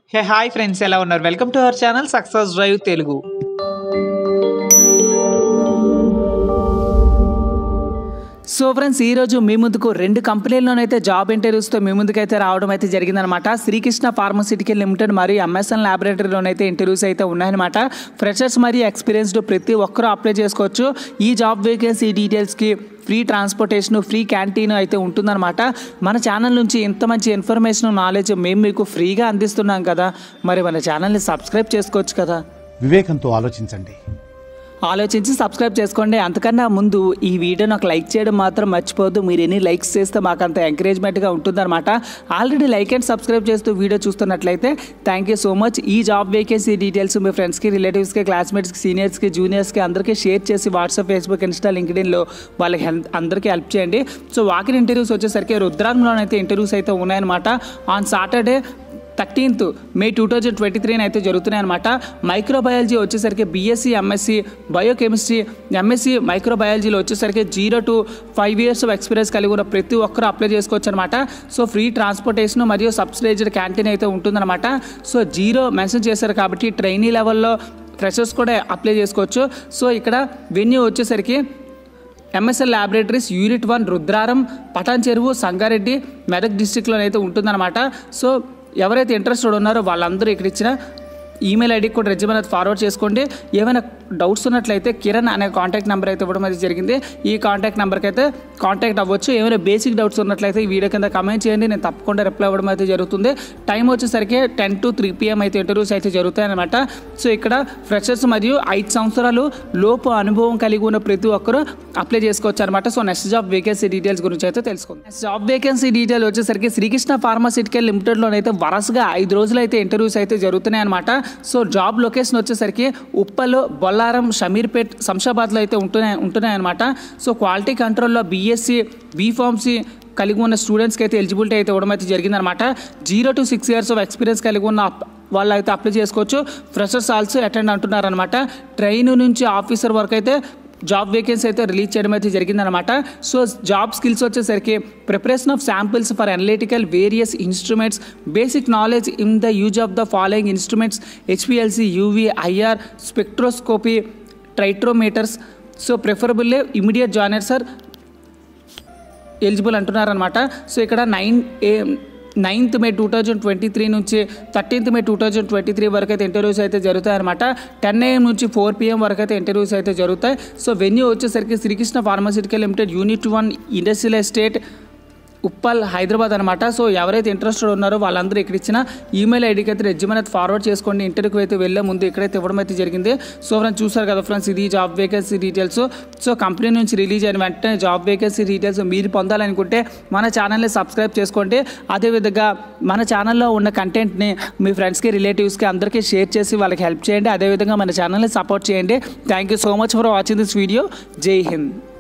hey hi friends ఎలా ఉన్నారు welcome to our channel success drive Telugu so friends ఈరోజు మీ ముందుకు రెండు కంపెనీల్లోనైతే జాబ్ ఇంటర్వ్యూస్తో మీ ముందుకైతే రావడం అయితే జరిగిందనమాట శ్రీకృష్ణ ఫార్మసిటికల్ లిమిటెడ్ మరియు ఎంఎస్ఎన్ ల్యాబొరేటరీలోనైతే ఇంటర్వ్యూస్ అయితే ఉన్నాయన్నమాట ఫ్రెషర్స్ మరియు ఎక్స్పీరియన్స్డ్ ప్రతి ఒక్కరూ అప్లై చేసుకోవచ్చు ఈ జాబ్ వేకెన్సీ డీటెయిల్స్కి ఫ్రీ ట్రాన్స్పోర్టేషన్ ఫ్రీ క్యాంటీన్ అయితే ఉంటుందన్నమాట మన ఛానల్ నుంచి ఇంత మంచి ఇన్ఫర్మేషన్ నాలెడ్జ్ మేము మీకు ఫ్రీగా అందిస్తున్నాం కదా మరి మన ఛానల్ని సబ్స్క్రైబ్ చేసుకోవచ్చు కదా వివేకంతో ఆలోచించండి ఆలోచించి సబ్స్క్రైబ్ చేసుకోండి అంతకన్నా ముందు ఈ వీడియోని ఒక లైక్ చేయడం మాత్రం మర్చిపోవద్దు మీరు ఎన్ని లైక్స్ చేస్తే మాకు అంత ఎంకరేజ్మెంట్గా ఉంటుందన్నమాట ఆల్రెడీ లైక్ అండ్ సబ్స్క్రైబ్ చేస్తూ వీడియో చూస్తున్నట్లయితే థ్యాంక్ యూ సో మచ్ ఈ జాబ్ వేకెన్సీ డీటెయిల్స్ మీ ఫ్రెండ్స్కి రిలేటివ్స్కి క్లాస్మేట్స్కి సీనియర్స్కి జూనియర్స్కి అందరికీ షేర్ చేసి వాట్సాప్ ఫేస్బుక్ ఇన్స్టా లింక్డ్ఇన్లో వాళ్ళకి హెల్ప్ అందరికీ హెల్ప్ చేయండి సో వాకిన్ ఇంటర్వ్యూస్ వచ్చేసరికి రుద్రాంగంలోనైతే ఇంటర్వ్యూస్ అయితే ఉన్నాయన్నమాట on Saturday thirteenth May two thousand twenty త్రీని అయితే జరుగుతున్నాయి అనమాట మైక్రోబయాలజీ వచ్చేసరికి బీఎస్సీ ఎంఎస్సీ బయోకెమిస్ట్రీ ఎంఎస్సీ మైక్రోబయాలజీలో వచ్చేసరికి zero to five years of experience కలిగి ఉన్న ప్రతి ఒక్కరు అప్లై చేసుకోవచ్చు అనమాట సో ఫ్రీ ట్రాన్స్పోర్టేషన్ మరియు సబ్సిడైజ్డ్ క్యాంటీన్ అయితే ఉంటుందన్నమాట సో జీరో మెన్షన్ చేశారు కాబట్టి ట్రైనీ లెవెల్లో ఫ్రెషర్స్ కూడా అప్లై చేసుకోవచ్చు సో ఇక్కడ వెన్యూ వచ్చేసరికి MSL laboratories unit one Rudraram Patan Cheruvu Sangareddy Medak డిస్టిక్లో అయితే ఉంటుందన్నమాట సో ఎవరైతే ఇంట్రెస్టెడ్ ఉన్నారో వాళ్ళందరూ ఇక్కడ ఇచ్చిన ఈమెయిల్ ఐడికి కూడా రెజ్యూమ్ అనేది ఫార్వర్డ్ చేసుకోండి ఏమైనా డౌట్స్ ఉన్నట్లయితే కిరణ్ అనే కాంటాక్ట్ నెంబర్ అయితే ఇవ్వడం అయితే జరిగింది ఈ కాంటాక్ట్ నెంబర్కి అయితే కాంటాక్ట్ అవ్వచ్చు ఏమైనా బేసిక్ డౌట్స్ ఉన్నట్లయితే ఈ వీడియో కింద కమెంట్ చేయండి నేను తప్పకుండా రిప్లై ఇవ్వడం అయితే జరుగుతుంది టైం వచ్చేసరికి టెన్ టు త్రీ పిఎం అయితే ఇంటర్వ్యూస్ అయితే జరుగుతాయి అనమాట సో ఇక్కడ ఫ్రెషర్స్ మరియు ఐదు సంవత్సరాలు లోపు అనుభవం కలిగి ఉన్న ప్రతి ఒక్కరు అప్లై చేసుకోవచ్చు అనమాట so next job vacancy details గురించి అయితే తెలుసుకుందాం నెక్స్ట్ జాబ్ వేకెన్సీ డీటెయిల్ వచ్చేసరికి శ్రీకృష్ణ ఫార్మాసిటికల్ లిమిటెడ్లోనైతే వరుసగా ఐదు రోజులు అయితే ఇంటర్వ్యూస్ అయితే జరుగుతున్నాయి అనమాట సో జాబ్ లొకేషన్ వచ్చేసరికి ఉప్పల్ బొల్లారం షమీర్పేట్ శంషాబాద్లో అయితే ఉంటున్నాయి ఉంటున్నాయి అనమాట సో క్వాలిటీ కంట్రోల్లో బీఎస్సీ బీఫార్మసీ కలిగి ఉన్న స్టూడెంట్స్కి అయితే ఎలిజిబిలిటీ అయితే ఇవ్వడం అయితే జరిగిందనమాట zero to six years of experience కలిగి ఉన్న వాళ్ళు అయితే అప్లై చేసుకోవచ్చు ఫ్రెషర్స్ ఆల్సో అటెండ్ అంటున్నారనమాట ట్రైన్ నుంచి ఆఫీసర్ వరకు అయితే జాబ్ వేకెన్సీ అయితే రిలీజ్ చేయడం అయితే జరిగిందనమాట సో జాబ్ స్కిల్స్ వచ్చేసరికి preparation of samples for analytical various instruments basic knowledge in the use of the following instruments HPLC UV IR spectroscopy ట్రైట్రోమీటర్స్ so preferably immediate joiner sir eligible అంటున్నారనమాట so ఇక్కడ nine a ninth May two thousand twenty three నుంచి thirteenth May two thousand twenty three వరకు అయితే interviews అయితే జరుగుతాయి అనమాట ten AM నుంచి four PM వరకు అయితే ఇంటర్వ్యూస్ అయితే జరుగుతాయి సో వెన్యూ వచ్చేసరికి Srikrishna pharmaceutical limited unit one industrial estate Uppal Hyderabad అనమాట సో ఎవరైతే ఇంట్రెస్టెడ్ ఉన్నారో వాళ్ళందరూ ఇక్కడ ఇచ్చిన ఈమెయిల్ ఐడికి అయితే రెజ్యూమ్ అనేది ఫార్వర్డ్ చేసుకోండి ఇంటర్వ్యూకి అయితే వెళ్ళే ముందు ఇక్కడైతే ఇవ్వడం అయితే జరిగింది సో ఫ్రెండ్స్ చూసారు కదా ఫ్రెండ్స్ ఇది job vacancy details so company నుంచి రిలీజ్ అయిన వెంటనే జాబ్ వేకెన్సీ డీటెయిల్స్ మీరు పొందాలనుకుంటే మన ఛానల్ని సబ్స్క్రైబ్ చేసుకోండి అదేవిధంగా మన ఛానల్లో ఉన్న కంటెంట్ని మీ ఫ్రెండ్స్కి రిలేటివ్స్కి అందరికీ షేర్ చేసి వాళ్ళకి హెల్ప్ చేయండి అదేవిధంగా మన ఛానల్ని సపోర్ట్ చేయండి thank you so much for watching this video జై హింద్